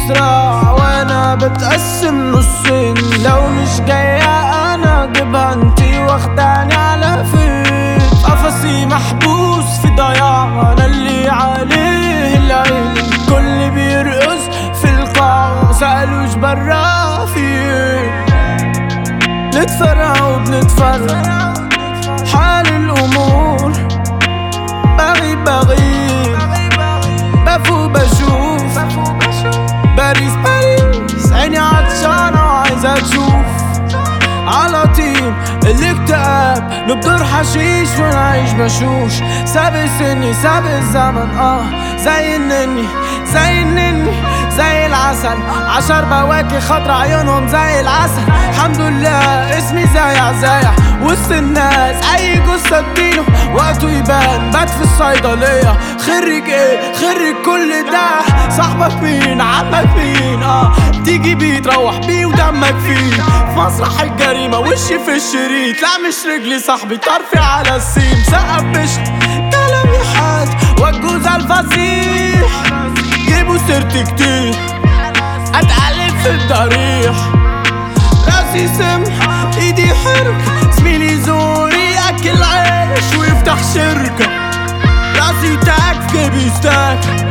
صراع وانا بتقسم نصين لو مش جاية انا اجيبها انتي واخداني على فين قفصي محبوس في ضياع انا اللي عليه العين الكل بيرقص في القاع سألوش برا في ايه نتفرع وبنتفرع حال الامور بغيب بغيب بفوق بشوف باريس باريس عيني عطشانة وعايزة تشوف على طيب الاكتئاب نبدر حشيش ونعيش بشوش سابق سني سابق الزمن اه زي النني زي النني زي العسل عشر بواكي خضرا عيونهم زي العسل الحمد لله اسمي زايع زايع وسط الناس اي جثة اديله وقته يبان بات في الصيدلية خرج ايه خرج كل ده صاحبك مين عمك مين اه تيجي بيه تروح بيه ودمك فيه في مسرح الجريمة وشي في الشريط لا مش رجلي صاحبي طرفي على السيم سقف بشت كلامي حاد والجوز الفصيح جيبوا سيرتي كتير اتقلب في الضريح راسي سم ايدي حرك زميلي زوري اكل عيش ويفتح شركة راسي تاك في جيبي ستاك